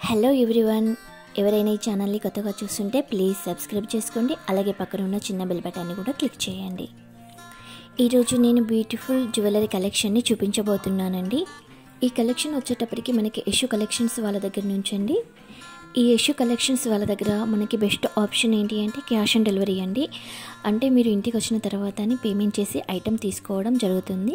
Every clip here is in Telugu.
హలో ఎవ్రీవన్ ఎవరైనా ఈ ఛానల్ని కొత్తగా చూస్తుంటే ప్లీజ్ సబ్స్క్రైబ్ చేసుకోండి అలాగే పక్కన ఉన్న చిన్న బెల్ బటన్ని కూడా క్లిక్ చేయండి ఈరోజు నేను బ్యూటిఫుల్ జ్యువెలరీ కలెక్షన్ని చూపించబోతున్నానండి ఈ కలెక్షన్ వచ్చేటప్పటికి మనకి యశు కలెక్షన్స్ వాళ్ళ దగ్గర నుంచి అండి ఈ యశు కలెక్షన్స్ వాళ్ళ దగ్గర మనకి బెస్ట్ ఆప్షన్ ఏంటి అంటే క్యాష్ ఆన్ డెలివరీ అండి అంటే మీరు ఇంటికి వచ్చిన తర్వాతని పేమెంట్ చేసి ఐటెం తీసుకోవడం జరుగుతుంది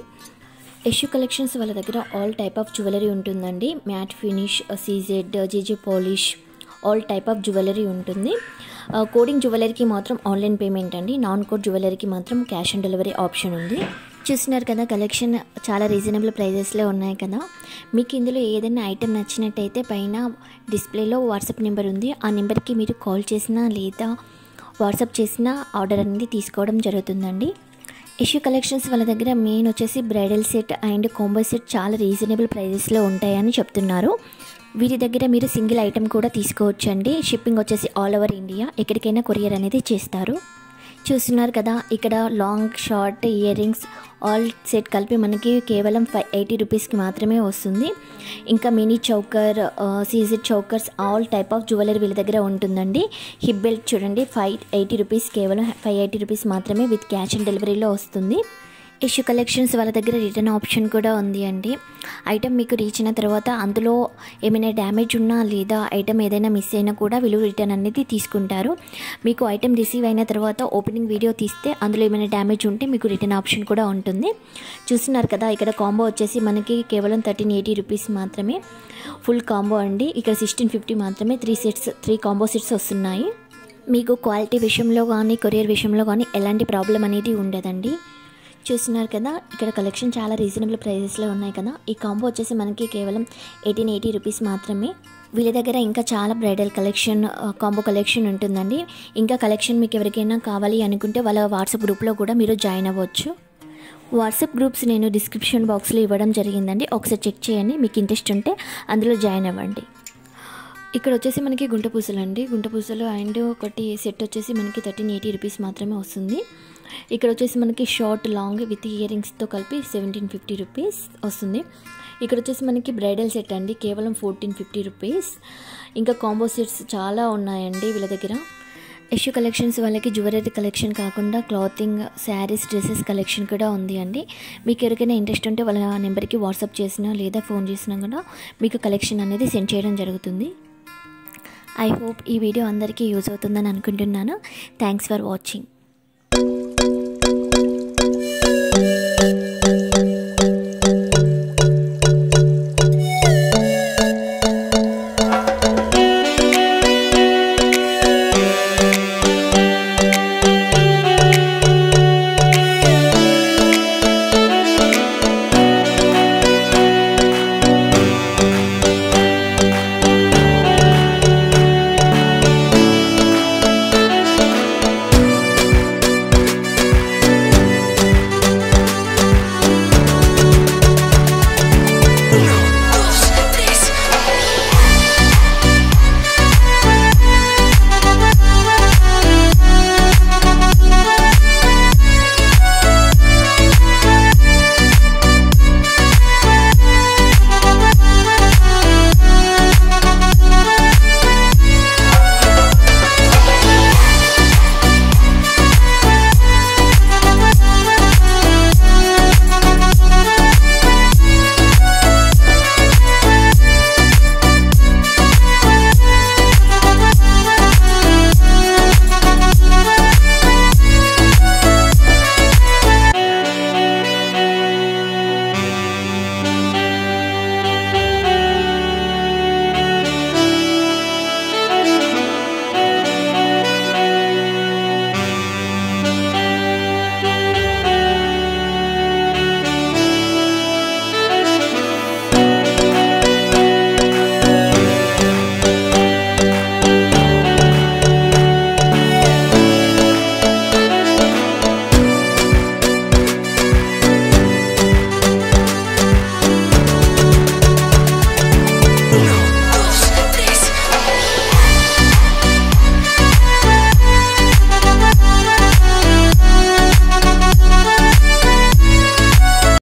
యశు కలెక్షన్స్ వాళ్ళ దగ్గర ఆల్ టైప్ ఆఫ్ జ్యువెలరీ ఉంటుందండి matte finish CZ GG polish all type of jewellery ఉంటుంది ఆ, కోడింగ్ జ్యువెలరీకి మాత్రం ఆన్లైన్ పేమెంట్ అండి నాన్ కోడ్ జ్యువెలరీకి మాత్రం క్యాష్ ఆన్ డెలివరీ ఆప్షన్ ఉంది చూస్తున్నారు కదా కలెక్షన్ చాలా రీజనబుల్ ప్రైజెస్లో ఉన్నాయి కదా మీకు ఇందులో ఏదైనా ఐటెం నచ్చినట్టయితే పైన డిస్ప్లేలో వాట్సాప్ నెంబర్ ఉంది ఆ నెంబర్కి మీరు కాల్ చేసినా లేదా వాట్సాప్ చేసిన ఆర్డర్ అనేది తీసుకోవడం జరుగుతుందండి ఇష్యూ కలెక్షన్స్ వాళ్ళ దగ్గర మెయిన్ వచ్చేసి bridal set and combo set చాలా రీజనబుల్ ప్రైజెస్లో ఉంటాయని చెప్తున్నారు వీరి దగ్గర మీరు సింగిల్ ఐటెం కూడా తీసుకోవచ్చండి షిప్పింగ్ వచ్చేసి ఆల్ ఓవర్ ఇండియా ఎక్కడికైనా కొరియర్ అనేది చేస్తారు చూస్తున్నారు కదా ఇక్కడ long short earrings all set కలిపి మనకి కేవలం ఫైవ్ ఎయిటీ రూపీస్కి మాత్రమే వస్తుంది ఇంకా mini choker CZ chokers all type of jewellery వీళ్ళ దగ్గర ఉంటుందండి హిప్ బెల్ట్ చూడండి ఫైవ్ ఎయిటీ రూపీస్ కేవలం ఫైవ్ ఎయిటీ రూపీస్ మాత్రమే విత్ క్యాష్ ఆన్ డెలివరీలో వస్తుంది ఇష్యూ కలెక్షన్స్ వాళ్ళ దగ్గర రిటర్న్ ఆప్షన్ కూడా ఉంది అండి ఐటమ్ మీకు రీచ్ అయిన తర్వాత అందులో ఏమైనా డ్యామేజ్ ఉన్నా లేదా ఐటమ్ ఏదైనా మిస్ అయినా కూడా వీళ్ళు రిటర్న్ అనేది తీసుకుంటారు మీకు ఐటమ్ రిసీవ్ అయిన తర్వాత ఓపెనింగ్ వీడియో తీస్తే అందులో ఏమైనా డ్యామేజ్ ఉంటే మీకు రిటర్న్ ఆప్షన్ కూడా ఉంటుంది చూస్తున్నారు కదా ఇక్కడ కాంబో వచ్చేసి మనకి కేవలం థర్టీన్ ఎయిటీ రూపీస్ మాత్రమే ఫుల్ కాంబో అండి ఇక్కడ సిక్స్టీన్ ఫిఫ్టీ మాత్రమే three sets three combo sets వస్తున్నాయి మీకు క్వాలిటీ విషయంలో కానీ కొరియర్ విషయంలో కానీ ఎలాంటి ప్రాబ్లం అనేది ఉండదండి చూస్తున్నారు కదా ఇక్కడ కలెక్షన్ చాలా రీజనబుల్ ప్రైజెస్లో ఉన్నాయి కదా ఈ కాంబో వచ్చేసి మనకి కేవలం ఎయిటీన్ ఎయిటీ రూపీస్ మాత్రమే వీళ్ళ దగ్గర ఇంకా చాలా బ్రైడల్ కలెక్షన్ కాంబో కలెక్షన్ ఉంటుందండి ఇంకా కలెక్షన్ మీకు ఎవరికైనా కావాలి అనుకుంటే వాళ్ళ వాట్సాప్ గ్రూప్లో కూడా మీరు జాయిన్ అవ్వచ్చు వాట్సాప్ గ్రూప్స్ నేను డిస్క్రిప్షన్ బాక్స్లో ఇవ్వడం జరిగిందండి ఒకసారి చెక్ చేయండి మీకు ఇంట్రెస్ట్ ఉంటే అందులో జాయిన్ అవ్వండి ఇక్కడ వచ్చేసి మనకి గుంట పూసలు అండి గుంట పూసలు అండ్ ఒకటి సెట్ వచ్చేసి మనకి థర్టీన్ ఎయిటీ రూపీస్ మాత్రమే వస్తుంది ఇక్కడ వచ్చేసి మనకి షార్ట్ లాంగ్ విత్ ఇయర్ రింగ్స్తో కలిపి సెవెంటీన్ ఫిఫ్టీ రూపీస్ వస్తుంది ఇక్కడ వచ్చేసి మనకి బ్రైడల్ సెట్ అండి కేవలం ఫోర్టీన్ ఫిఫ్టీ రూపీస్ ఇంకా కాంబో సెట్స్ చాలా ఉన్నాయండి వీళ్ళ దగ్గర యశు కలెక్షన్స్ వాళ్ళకి జ్యువెలరీ కలెక్షన్ కాకుండా క్లాతింగ్ శారీస్ డ్రెస్సెస్ కలెక్షన్ కూడా ఉంది అండి మీకు ఎవరికైనా ఇంట్రెస్ట్ ఉంటే వాళ్ళ నెంబర్కి వాట్సాప్ చేసినా లేదా ఫోన్ చేసినా కూడా మీకు కలెక్షన్ అనేది సెండ్ చేయడం జరుగుతుంది ఐ హోప్ ఈ వీడియో అందరికీ యూజ్ అవుతుందని అనుకుంటున్నాను థ్యాంక్స్ ఫర్ వాచింగ్